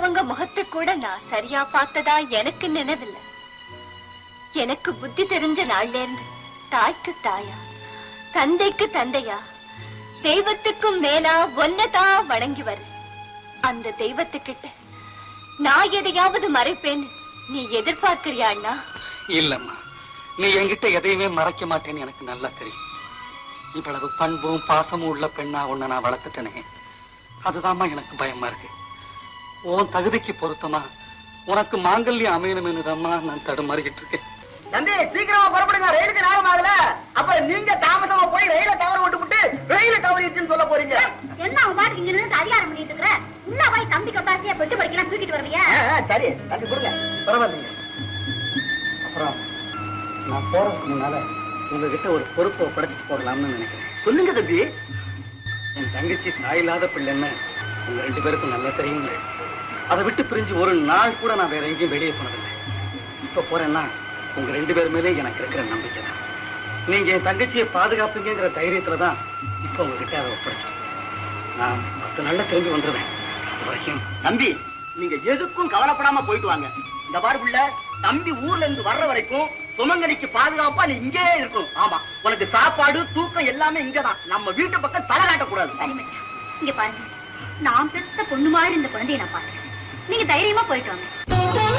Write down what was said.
அவங்க முகத்தை கூட நான் சரியா பார்த்ததா எனக்கு நினைவில்லை எனக்கு புத்தி தெரிஞ்ச நாள்ல இருந்து தாய்க்கு தாயா தந்தைக்கு தந்தையா தெய்வத்துக்கும் மேலா ஒன்னதான் வணங்கி வரு அந்த தெய்வத்துக்கிட்ட நான் எதையாவது மறைப்பேன்னு நீ எதிர்பார்க்கிறியா அண்ணா இல்லம்மா நீ என்கிட்ட எதையுமே மறைக்க மாட்டேன்னு எனக்கு நல்லா தெரியும் இவ்வளவு பண்பும் பாசமும் உள்ள பெண்ணா உன்னை நான் வளர்த்துட்டேனே அதுதாம்மா எனக்கு பயமா இருக்கு உன் தகுதிக்கு பொருத்தமா உனக்கு மாங்கல்யம் அமையணும்னு நான் தடுமாறிக்கிட்டு இருக்கேன் தம்பி சீக்கிரமா புறப்படுங்க ரயிலுக்கு நேரம் ஆகல அப்ப நீங்க தாமசமா போய் ரயில தவற விட்டு விட்டு ரயில தவறிச்சுன்னு சொல்ல போறீங்க என்ன அவன் பாட்டுக்கு இங்க நின்று அதிகாரம் பண்ணிட்டு இருக்கிற உள்ள போய் தம்பி கப்பாசியா பெட்டு படிக்கலாம் தூக்கிட்டு வருவியா ஆ, ஆ, சரி தம்பி கொடுங்க பரவாயில்லைங்க அப்புறம் நான் போறதுக்கு முன்னால உங்ககிட்ட ஒரு பொறுப்பை படைச்சிட்டு போகலாம்னு நினைக்கிறேன் சொல்லுங்க தம்பி என் தங்கச்சி தாயில்லாத பிள்ளைன்னு உங்க ரெண்டு பேருக்கும் நல்லா தெரியுங்க அதை விட்டு பிரிஞ்சு ஒரு நாள் கூட நான் வேற எங்கேயும் வெளியே போனதில்லை இப்ப போறேன்னா உங்க ரெண்டு பேர் மேலே எனக்கு இருக்கிற நம்பிக்கை தான் நீங்க என் தங்கச்சியை பாதுகாப்பீங்கிற தைரியத்துல தான் இப்ப உங்ககிட்ட அதை ஒப்படைச்சோம் நான் பத்து நாள்ல திரும்பி வந்துடுவேன் அது வரைக்கும் தம்பி நீங்க எதுக்கும் கவலைப்படாம போயிட்டு வாங்க இந்த பாரு புள்ள தம்பி ஊர்ல இருந்து வர்ற வரைக்கும் சுமங்கலிக்கு பாதுகாப்பா நீ இங்கேயே இருக்கணும் ஆமா உனக்கு சாப்பாடு தூக்கம் எல்லாமே இங்கதான் நம்ம வீட்டு பக்கம் தலை காட்டக்கூடாது சரி மச்சான் இங்க பாருங்க நான் பெத்த பொண்ணு மாதிரி இந்த குழந்தைய நான் பாக்குறேன் நீங்க தைரியமா போயிட்டு வாங்க